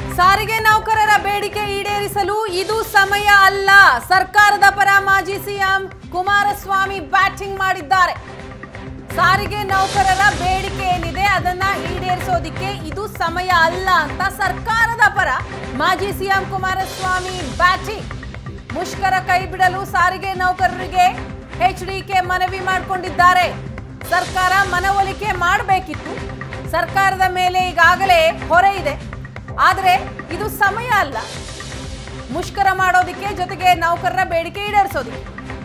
ಸಾರಿಗೆ ನೌಕರರ ಬೇಡಿಕೆ ಈಡೇರಿಸಲು ಇದು ಸಮಯ ಅಲ್ಲ ಸರ್ಕಾರದ ಪರ ಮಾಜಿ ಸಿಎಂ ಕುಮಾರಸ್ವಾಮಿ ಬ್ಯಾಟಿಂಗ್ ಮಾಡಿದ್ದಾರೆ ಸಾರಿಗೆ ನೌಕರರ ಬೇಡಿಕೆ ಏನಿದೆ ಅದನ್ನ ಈಡೇರಿಸೋದಿಕ್ಕೆ ಇದು ಸಮಯ ಅಲ್ಲ ಅಂತ ಸರ್ಕಾರದ ಪರ ಮಾಜಿ ಸಿಎಂ ಕುಮಾರಸ್ವಾಮಿ ಬ್ಯಾಟಿಂಗ್ ಮುಷ್ಕರ ಕೈಬಿಡಲು ಸಾರಿಗೆ ನೌಕರರಿಗೆ ಎಚ್ಡಿಕೆ ಮನವಿ ಮಾಡಿಕೊಂಡಿದ್ದಾರೆ ಸರ್ಕಾರ ಮನವೊಲಿಕೆ ಮಾಡಬೇಕಿತ್ತು ಸರ್ಕಾರದ ಮೇಲೆ ಈಗಾಗಲೇ ಹೊರೆ ಇದೆ ಆದರೆ ಇದು ಸಮಯ ಅಲ್ಲ ಮುಷ್ಕರ ಮಾಡೋದಿಕ್ಕೆ ಜೊತೆಗೆ ನೌಕರರ ಬೇಡಿಕೆ ಈಡೇರಿಸೋದಿಕ್ಕೆ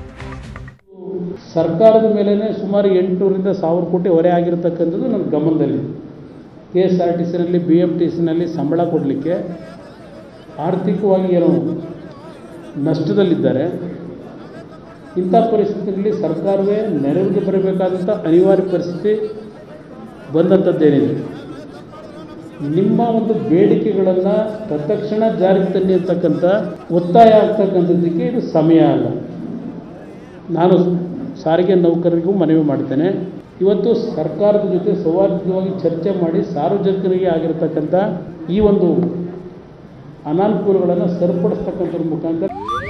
ಸರ್ಕಾರದ ಮೇಲೇ ಸುಮಾರು ಎಂಟುನೂರಿಂದ ಸಾವಿರ ಕೋಟಿ ಹೊರೆ ಆಗಿರತಕ್ಕಂಥದ್ದು ನನ್ನ ಗಮನದಲ್ಲಿದೆ ಕೆ ಎಸ್ ಆರ್ ಟಿ ಸಿನಲ್ಲಿ ಬಿ ಎಮ್ ಟಿ ಸಿನಲ್ಲಿ ಸಂಬಳ ಕೊಡಲಿಕ್ಕೆ ಆರ್ಥಿಕವಾಗಿ ಏನೋ ನಷ್ಟದಲ್ಲಿದ್ದಾರೆ ಇಂಥ ಪರಿಸ್ಥಿತಿಯಲ್ಲಿ ಸರ್ಕಾರವೇ ನೆರವಿಗೆ ಬರಬೇಕಾದಂಥ ಅನಿವಾರ್ಯ ಪರಿಸ್ಥಿತಿ ಬಂದಂಥದ್ದೇನಿದೆ ನಿಮ್ಮ ಒಂದು ಬೇಡಿಕೆಗಳನ್ನು ತತ್ಕ್ಷಣ ಜಾರಿಗೆ ತನ್ನಿ ಅಂತಕ್ಕಂಥ ಒತ್ತಾಯ ಆಗ್ತಕ್ಕಂಥದ್ದಕ್ಕೆ ಇದು ಸಮಯ ಅಲ್ಲ ನಾನು ಸಾರಿಗೆ ನೌಕರರಿಗೂ ಮನವಿ ಮಾಡ್ತೇನೆ ಇವತ್ತು ಸರ್ಕಾರದ ಜೊತೆ ಸೌಹಾರ್ದವಾಗಿ ಚರ್ಚೆ ಮಾಡಿ ಸಾರ್ವಜನಿಕರಿಗೆ ಆಗಿರತಕ್ಕಂಥ ಈ ಒಂದು ಅನಾನುಕೂಲಗಳನ್ನು ಸರಿಪಡಿಸ್ತಕ್ಕಂಥದ್ರ ಮುಖಾಂತರ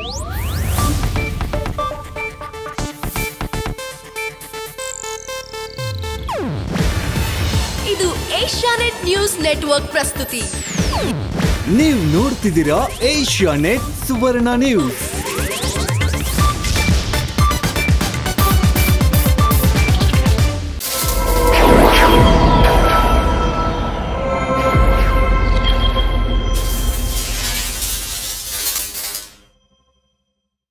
ಇದು ಏಷ್ಯಾನೆಟ್ ನ್ಯೂಸ್ ನೆಟ್ವರ್ಕ್ ಪ್ರಸ್ತುತಿ ನೀವು ನೋಡ್ತಿದ್ದೀರಾ ಏಷ್ಯಾ ನೆಟ್ ಸುವರ್ಣ ನ್ಯೂಸ್